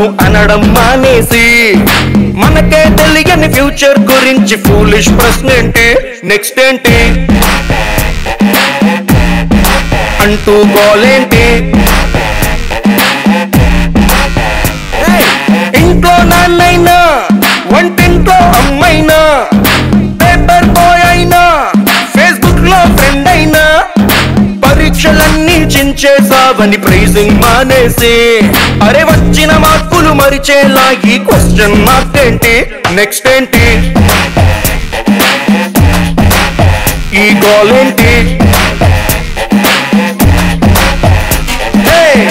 అనడం మానేసి మనకే తెలియని ఫ్యూచర్ గురించి ఫూలిష్ ప్రశ్న ఏంటి నెక్స్ట్ ఏంటి అంటూ గోలేంటి ఏయ్! ఇంట్లో నాన్నైనా వంటింట్లో అమ్మైనా పేపర్ బాయ్ అయినా ఫేస్బుక్ లో ఫ్రెండ్ అయినా పరీక్షలన్నీ చించేసావని ప్రైజింగ్ మానేసి అరే వచ్చిన మార్కులు మరిచేలా ఈ క్వశ్చన్ మార్క్ ఏంటి నెక్స్ట్ ఏంటి ఈ గోల్ ఏంటి Hey!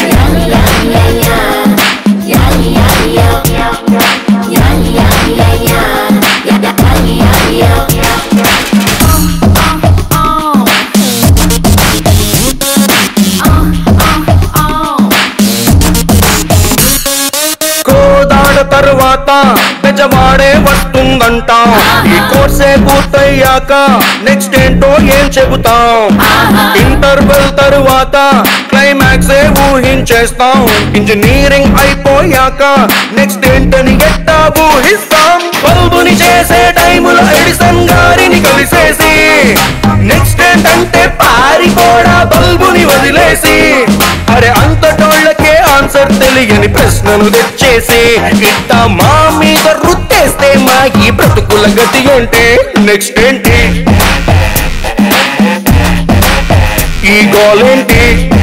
కోదాడ తరువాత బెజవాడే వస్తుందంట ఈ కోర్సే పూర్తయ్యాక నెక్స్ట్ ఏంటో ఏం చెబుతాం ఇంటర్వెల్ తరువాత క్లైమాక్స్ ఏ ఊహించేస్తాం ఇంజనీరింగ్ అయిపోయాక నెక్స్ట్ ఏంటని ఎట్టా ఊహిస్తాం బల్బుని చేసే టైములో ఎడిసన్ గారిని కలిసేసి నెక్స్ట్ ఏంటంటే పారి కూడా బల్బుని వదిలేసి అరే అంతటోళ్ళకే ఆన్సర్ తెలియని ప్రశ్నను తెచ్చేసి ఇట్ట మా మీద రుత్తేస్తే మా ఈ బ్రతుకుల గతి ఏంటి నెక్స్ట్ ఏంటి ఈ గోల్ ఏంటి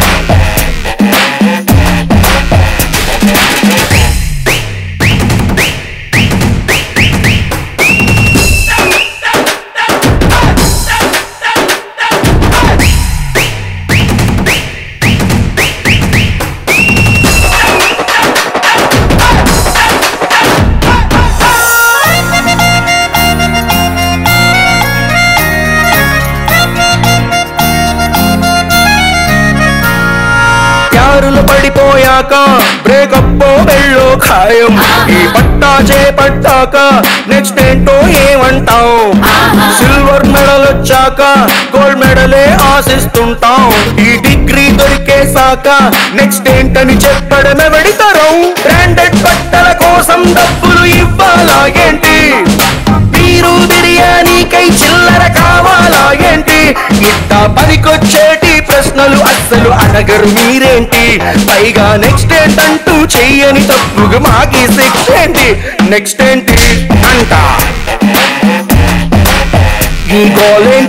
ప్యారులు పడిపోయాక బ్రేకప్ వెళ్ళో ఖాయం ఈ పట్టా చేపట్టాక నెక్స్ట్ ఏంటో ఏమంటాం సిల్వర్ మెడల్ వచ్చాక గోల్డ్ మెడలే ఆశిస్తుంటాం ఈ డిగ్రీ దొరికేసాక నెక్స్ట్ ఏంటని చెప్పడమే వెడితరం బ్రాండెడ్ బట్టల కోసం డబ్బులు ఇవ్వాలా ఏంటి మీరు బిర్యానీకై చిల్లర కావాలా ఏంటి ఇట్ట పనికొచ్చేటి ప్రశ్నలు అస్సలు అడగరు మీరేంటి పైగా నెక్స్ట్ ఏంటంటూ చెయ్యని తప్పుగా మాకి శిక్ష ఏంటి నెక్స్ట్ ఏంటి అంట ఈ గోల్